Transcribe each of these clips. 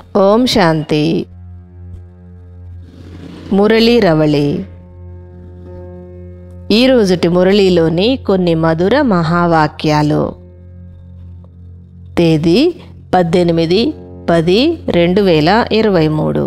ఓం శాంతి మురళీ రవళి ఈరోజుటి మురళీలోని కొన్ని మధుర మహావాక్యాలు తేదీ పద్దెనిమిది పది రెండు వేల ఇరవై మూడు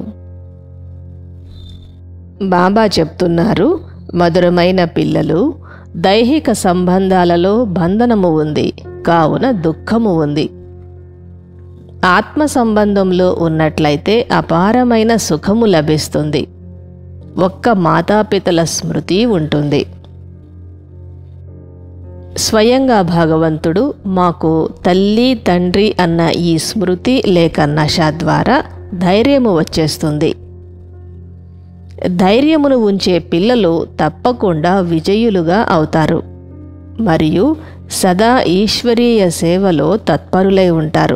బాబా చెప్తున్నారు మధురమైన పిల్లలు దైహిక సంబంధాలలో బంధనము ఉంది కావున దుఃఖము ఉంది ఆత్మ సంబంధంలో ఉన్నట్లయితే అపారమైన సుఖము లభిస్తుంది ఒక్క మాతాపితల స్మృతి ఉంటుంది స్వయంగా భగవంతుడు మాకు తల్లి తండ్రి అన్న ఈ స్మృతి లేక నష ద్వారా ధైర్యము వచ్చేస్తుంది ధైర్యమును ఉంచే పిల్లలు తప్పకుండా విజయులుగా అవుతారు మరియు సదా ఈశ్వరీయ సేవలో తత్పరులై ఉంటారు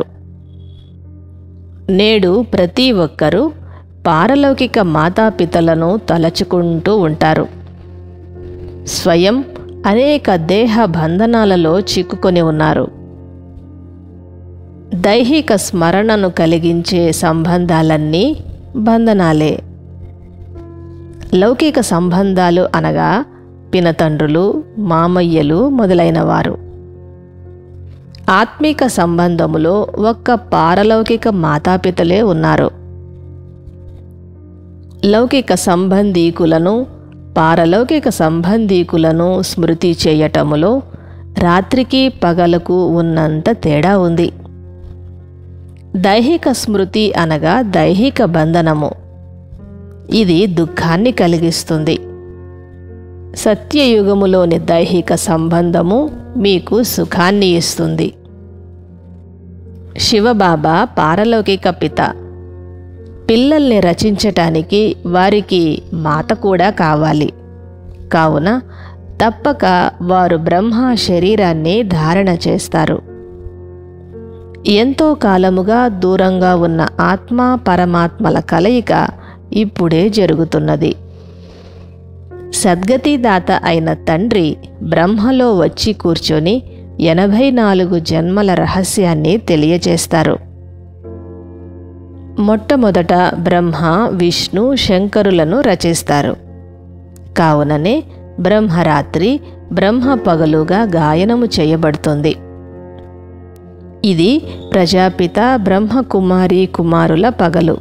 నేడు ప్రతి ఒక్కరూ పారలౌకిక మాతాపితలను తలచుకుంటూ ఉంటారు స్వయం అనేక దేహ బంధనాలలో చిక్కుకొని ఉన్నారు దైహిక స్మరణను కలిగించే సంబంధాలన్నీ బంధనాలే లౌకిక సంబంధాలు అనగా పినతండ్రులు మామయ్యలు మొదలైనవారు ఆత్మిక సంబంధములో ఒక్క పారలౌకిక మాతాపితలే ఉన్నారు లౌకిక సంబంధీకులను పారలౌకిక సంబంధీకులను స్మృతి చేయటములో రాత్రికి పగలకు ఉన్నంత తేడా ఉంది దైహిక స్మృతి అనగా దైహిక బంధనము ఇది దుఃఖాన్ని కలిగిస్తుంది సత్యయుగములోని దైహిక సంబంధము మీకు సుఖాన్ని ఇస్తుంది శివబాబా పారలౌకిక పిత పిల్లల్ని రచించటానికి వారికి మాత కూడా కావాలి కావున తప్పక వారు బ్రహ్మ శరీరాన్ని ధారణ చేస్తారు ఎంతో కాలముగా దూరంగా ఉన్న ఆత్మ పరమాత్మల కలయిక ఇప్పుడే జరుగుతున్నది సద్గతిదాత అయిన తండ్రి బ్రహ్మలో వచ్చి కూర్చొని ఎనభై నాలుగు జన్మల రహస్యాన్ని తెలియజేస్తారు మొట్టమొదట బ్రహ్మ విష్ణు శంకరులను రచిస్తారు కావుననే బ్రహ్మరాత్రి బ్రహ్మ పగలుగా గాయనము చేయబడుతుంది ఇది ప్రజాపిత బ్రహ్మకుమారి కుమారుల పగలు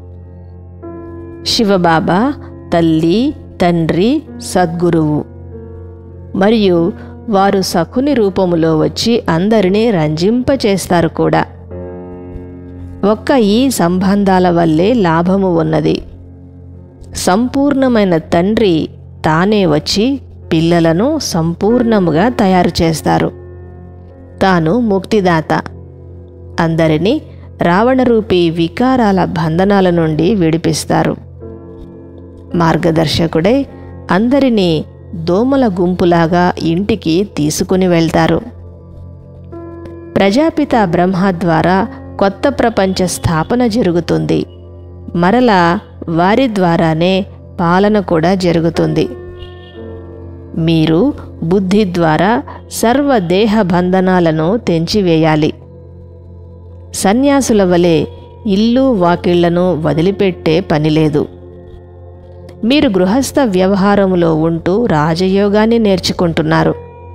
శివబాబా తల్లి తండ్రి సద్గురువు మరియు వారు సఖుని రూపములో వచ్చి అందరినీ రంజింపచేస్తారు కూడా ఒక్క ఈ సంబంధాల వల్లే లాభము ఉన్నది సంపూర్ణమైన తండ్రి తానే వచ్చి పిల్లలను సంపూర్ణముగా తయారు చేస్తారు తాను ముక్తిదాత అందరినీ రావణరూపీ వికారాల బంధనాల నుండి విడిపిస్తారు మార్గదర్శకుడై అందరినీ దోమల గుంపులాగా ఇంటికి తీసుకుని వెళ్తారు ప్రజాపిత బ్రహ్మ ద్వారా కొత్త ప్రపంచ స్థాపన జరుగుతుంది మరలా వారి ద్వారానే పాలన కూడా జరుగుతుంది మీరు బుద్ధి ద్వారా సర్వ దేహ బంధనాలను తెంచివేయాలి సన్యాసుల వలె ఇల్లు వాకిళ్లను వదిలిపెట్టే పనిలేదు మీరు గృహస్థ వ్యవహారములో ఉంటూ రాజయోగాన్ని నేర్చుకుంటున్నారు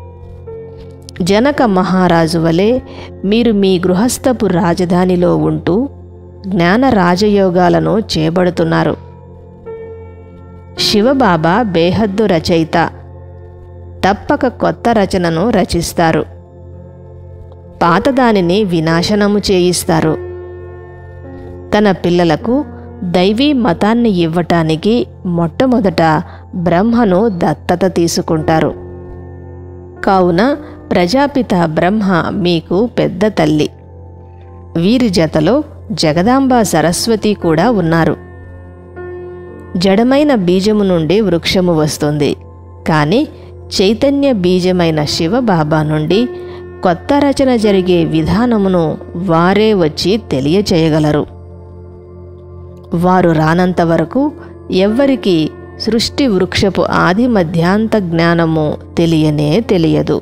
జనక మహారాజు వలె మీరు మీ గృహస్థపు రాజధానిలో ఉంటూ జ్ఞాన రాజయోగాలను చేబడుతున్నారు శివబాబా బేహద్దు రచయిత తప్పక కొత్త రచనను రచిస్తారు పాతదానిని వినాశనము చేయిస్తారు తన పిల్లలకు దైవీ మతాన్ని ఇవ్వటానికి మొట్టమొదట బ్రహ్మను దత్తత తీసుకుంటారు కావున ప్రజాపిత బ్రహ్మ మీకు పెద్ద తల్లి వీరి జతలో జగదాంబ సరస్వతి కూడా ఉన్నారు జడమైన బీజము నుండి వృక్షము వస్తుంది కానీ చైతన్య బీజమైన శివబాబా నుండి కొత్త రచన జరిగే విధానమును వారే వచ్చి తెలియచేయగలరు వారు రానంత వరకు ఎవ్వరికీ సృష్టి వృక్షపు ఆది మధ్యాంత జ్ఞానము తెలియనే తెలియదు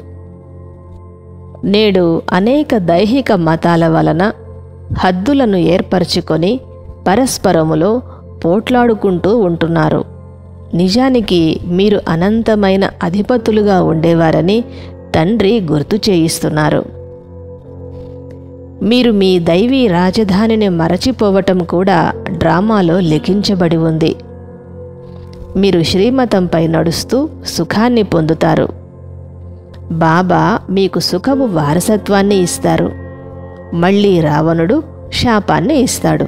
నేడు అనేక దైహిక మతాల వలన హద్దులను ఏర్పరచుకొని పరస్పరములో పోట్లాడుకుంటూ ఉంటున్నారు నిజానికి మీరు అనంతమైన అధిపతులుగా ఉండేవారని తండ్రి గుర్తు చేయిస్తున్నారు మీరు మీ దైవీ రాజధానిని మరచిపోవటం కూడా డ్రామాలో లిఖించబడి ఉంది మీరు శ్రీమతంపై నడుస్తూ సుఖాన్ని పొందుతారు బాబా మీకు సుఖము వారసత్వాన్ని ఇస్తారు మళ్ళీ రావణుడు శాపాన్ని ఇస్తాడు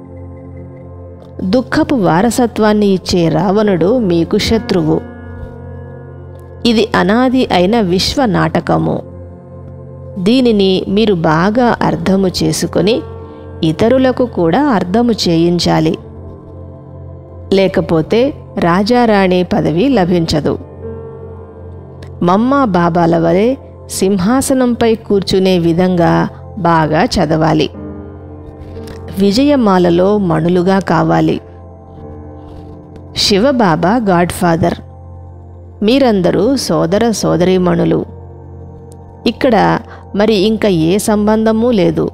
దుఃఖపు వారసత్వాన్ని ఇచ్చే రావణుడు మీకు శత్రువు ఇది అనాది అయిన విశ్వ నాటకము దీనిని మీరు బాగా అర్థము చేసుకొని ఇతరులకు కూడా అర్థము చేయించాలి లేకపోతే రాజారాణి పదవి లభించదు మమ్మ బాబాల వలె సింహాసనంపై కూర్చునే విధంగా బాగా చదవాలి విజయమాలలో మణులుగా కావాలి శివబాబా గాడ్ ఫాదర్ మీరందరూ సోదర సోదరీమణులు ఇక్కడ మరి ఇంకా ఏ సంబంధమూ లేదు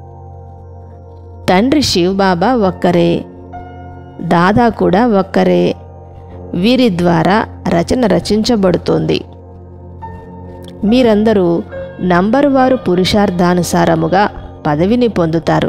తండ్రి శివబాబా ఒక్కరే దాదా కూడా ఒక్కరే వీరి ద్వారా రచన రచించబడుతోంది మీరందరూ నంబరు వారు పురుషార్థానుసారముగా పదవిని పొందుతారు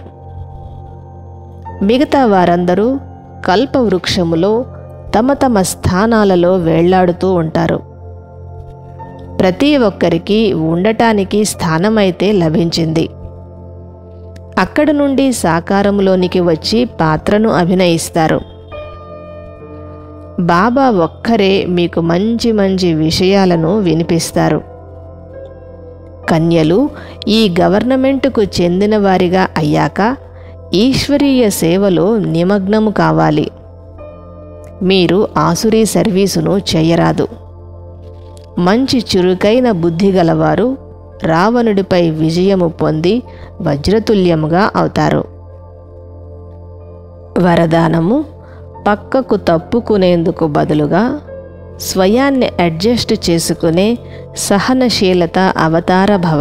మిగతా వారందరూ కల్పవృక్షములో తమ తమ స్థానాలలో వేళ్లాడుతూ ఉంటారు ప్రతి ఒక్కరికి ఉండటానికి స్థానమైతే లభించింది అక్కడ నుండి సాకారంలోనికి వచ్చి పాత్రను అభినయిస్తారు బాబా ఒక్కరే మీకు మంచి మంచి విషయాలను వినిపిస్తారు కన్యలు ఈ గవర్నమెంటుకు చెందిన వారిగా అయ్యాక ఈశ్వరీయ సేవలో నిమగ్నము కావాలి మీరు ఆసురీ సర్వీసును చేయరాదు మంచి చురుకైన బుద్ధి గలవారు రావణుడిపై విజయము పొంది వజ్రతుల్యముగా అవుతారు వరదానము పక్కకు తప్పుకునేందుకు బదులుగా స్వయాన్ని అడ్జస్ట్ చేసుకునే సహనశీలత అవతార భవ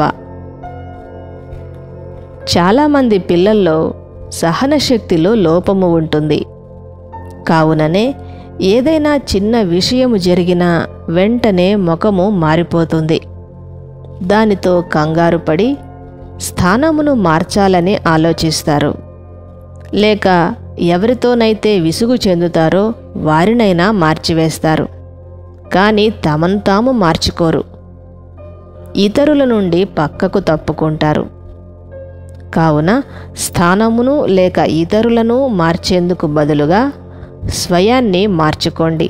చాలామంది పిల్లల్లో సహనశక్తిలో లోపము ఉంటుంది కావుననే ఏదైనా చిన్న విషయము జరిగినా వెంటనే ముఖము మారిపోతుంది దానితో కంగారు పడి స్థానమును మార్చాలని ఆలోచిస్తారు లేక ఎవరితోనైతే విసుగు చెందుతారో వారినైనా మార్చివేస్తారు కానీ తమను తాము మార్చుకోరు ఇతరుల నుండి పక్కకు తప్పుకుంటారు కావున స్థానమును లేక ఇతరులను మార్చేందుకు బదులుగా స్వయాన్ని మార్చుకోండి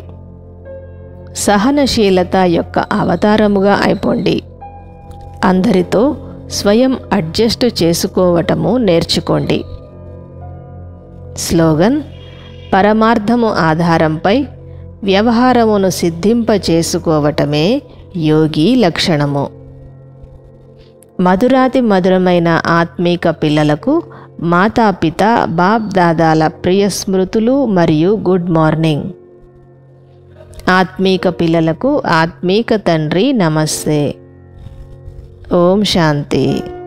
సహనశీలత యొక్క అవతారముగా అయిపోండి అందరితో స్వయం అడ్జస్ట్ చేసుకోవటము నేర్చుకోండి స్లోగన్ పరమార్థము ఆధారంపై వ్యవహారమును సిద్ధింప చేసుకోవటమే యోగి లక్షణము మధురాతి మధురమైన ఆత్మీక పిల్లలకు మాతాపిత బాప్ దాదాల ప్రియ స్మృతులు మరియు గుడ్ మార్నింగ్ ఆత్మీక పిల్లలకు ఆత్మీక తండ్రి నమస్తే ఓం శాంతి